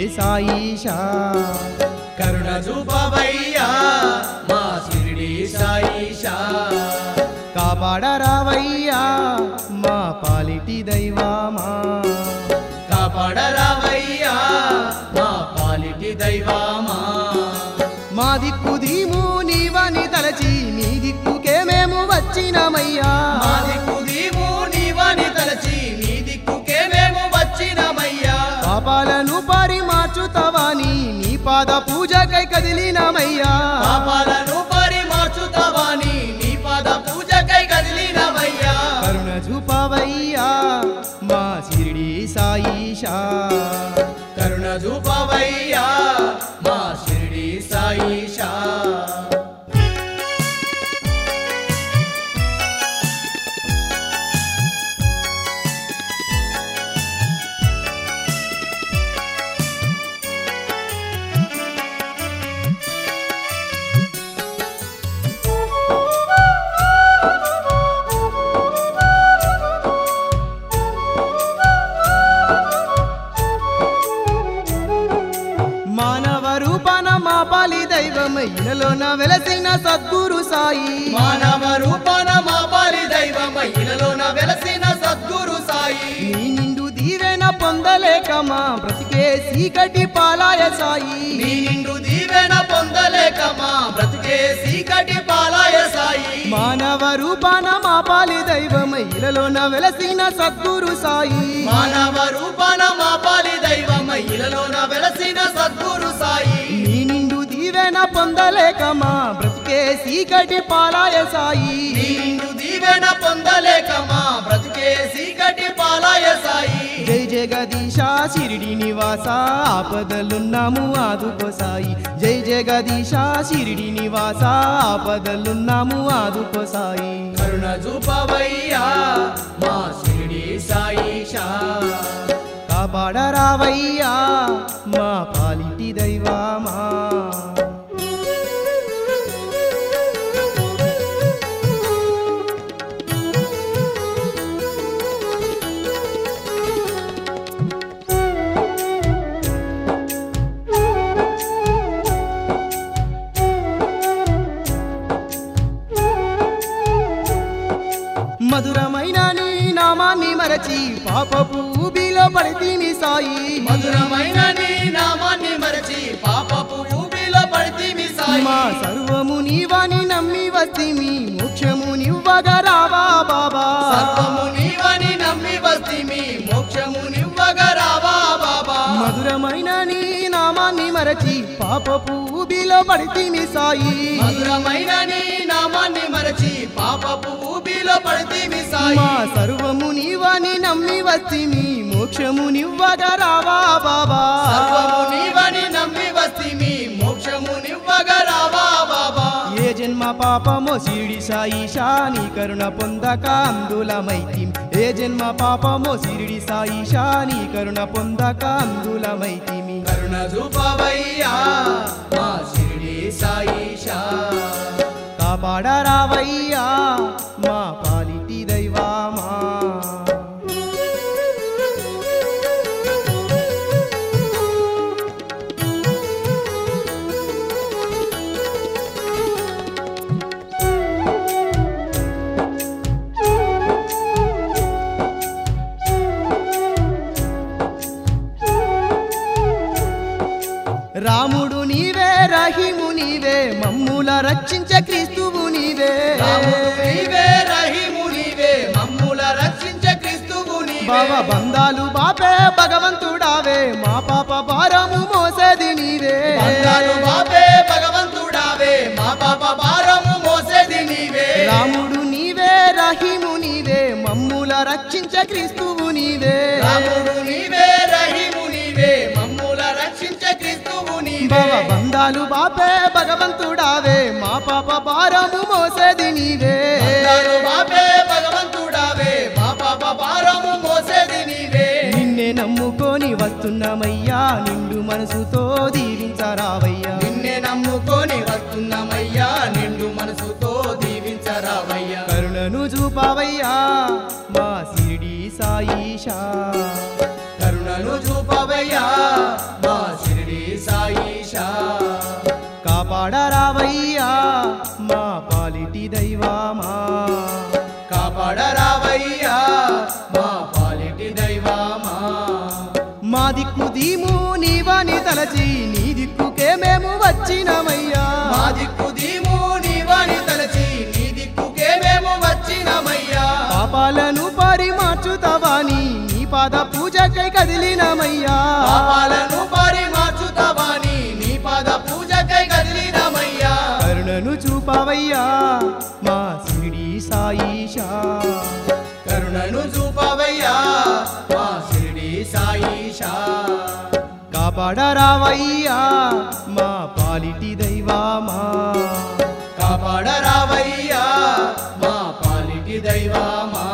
సాయిషా కరుణ చూపవయ్యా మా షిరిడి సాయిషా కాపాడరావయ్యా మా పాలిటి దైవమా కాపాడరావయ్యా మా పాలిటి దైవమా మా దిక్కు దీము నీవని తలచి నీ దిక్కుకే మేము వచ్చినమయ్యా మా దిక్కు దీవు నీవని తలచి నీ దిక్కుకే మేము వచ్చినమయ్యా పాపాలను పరిమార్చుతావని నీ పాద పూజకై కదిలినమయ్యా పాపాలను పరిమార్చుతావాని నీ పాద పూజకై కదిలినమయ్యా కరుణ చూపవయ్యా మా షిరిడి సాయిషా కరుణ చూపవయ్యా మా షిరిడి సాయిషా మానవ రూపాన మా పాలి దైవమై ఇలలోన వెలసిన సద్గురు సాయి మానవ రూపాన మా పాలి దైవ మహిళలోన వెలసిన సద్గురు సాయి నీ నిండు దీవెన పొందలేక మా బ్రతికే సీకటి పాలాయ సాయి నీ నిండు దీవెన పొందలేక మా బ్రతుకే సీకటి పాలాయ సాయి మానవ రూపాన మా పాలి దైవమై ఇలలోన వెలసిన సద్గురు సాయి మానవ రూపాన మా పాలి దైవ మహిళలోన వెలసిన సద్గురు సాయి నీ నిండు దీవెన పొందలేక మా బ్రతికే సీకటి పాలాయ సాయి నీ నిండు దీవెన పొందలేక మా బ్రతుకే సీకటి పాలాయ సాయి జై జగదీశ షిరిడి నివాస ఆపదలున్నాము ఆదుకో సాయి జై జగదీశ షిరిడి నివాస ఆపదలున్నాము ఆదుకో సాయి కరుణ చూపవయ్యా మా షిరిడి సాయిషా కాపాడరావయ్యా మా పాలిటి దైవమా మధురమైన నీ నామాన్ని మరచి పాపపు ఊబిలో పడితీమి సాయి మధురమైన నీ నామాన్ని మరచి పాపపు ఊపిలో పడితిమి సాయి మా సర్వము నీవని నమ్మి వస్తిమి మోక్షము నివ్వగా రావా బాబా సర్వము నీవని నమ్మి వస్తిమి మోక్షము నివ్వగా రావా బాబా మధురమైన నీ నామాన్ని మరచి పాపపు ఊబిలో పడితీమి సాయి మధురమైన నీ నామాన్ని మరచి పాపపు ఊపిలో పడితిమి సాయి మా సర్వము నీవని నమ్మి వస్తిమి మోక్షము నివ్వగా రావా బాబా సర్వము నీవని నమ్మి వస్తిమి మోక్షము నివ్వగా రావా బాబా ఏ జన్మ పాపమో సిరిడి సాయి శాని కరుణ పొందక అందులమైతిం ఏ జన్మ పాపమో సిరిడి సాయి శాని కరుణ పొందక అందులమైతిమి కరుణ చూపవయ్యా మా షిరిడి సాయిషా కాపాడరావయ్యా మా పాలిటి దైవమా రాముడు నీవే రహిము నీవే మమ్ముల రక్షించే క్రీస్తువు నీవే రాముడు నీవే రహీము నీవే మమ్ముల రక్షించే క్రీస్తువు నీవే భవ బంధాలు బాపే భగవంతుడావే మా పాప భారము మోసేది నీవే బంధాలు బాపే భగవంతుడావే మా పాప భారము మోసేది నీవే రాముడు నీవే రహిము నీవే మమ్ముల రక్షించే క్రీస్తువు నీవే రాముడు నీవే రహీము నీవే మమ్ముల రక్షించే క్రీస్తువు నీవే భవ బంధాలు బాపే భగవంతుడావే మా పాప భారము మోసేది నీవే బంధాలు బాపే భగవంతుడావే మా పాప భారము మోసేది నీవే నిన్నే నమ్ముకొని వస్తున్నామయ్యా నిండు మనసుతో దీవించరావయ్యా నిన్నే నమ్ముకొని వస్తున్నామయ్యా నిండు మనసుతో దీవించరావయ్యా కరుణను చూపావయ్యా మా సిరిడి సాయిషా కరుణను చూపవయ్యా మా పాలిటి దైవామా కాపాడరావయ్యా మా పాలిటి దైవమా మా దిక్కు దీము నీవని తలచి నీ దిక్కుకే మేము వచ్చినమయ్యా మా దిక్కు దీము నీవని తలచి నీ దిక్కుకే మేము వచ్చినమయ్యా పాపాలను పరిమార్చుతావాని నీ పాద పూజకై కదిలినమయ్యా పాపాలను పరిమార్చుతావాని నీ పాద పూజకై కదిలినమయ్యా కరుణను చూపవయ్యా మా సిడి సాయిషా కరుణను చూపవయ్యా మా షిరిడి సాయిషా కాపాడరావయ్యా మా పాలిటి దైవామా కాపాడరావయ్యా మా పాలిటి దైవమా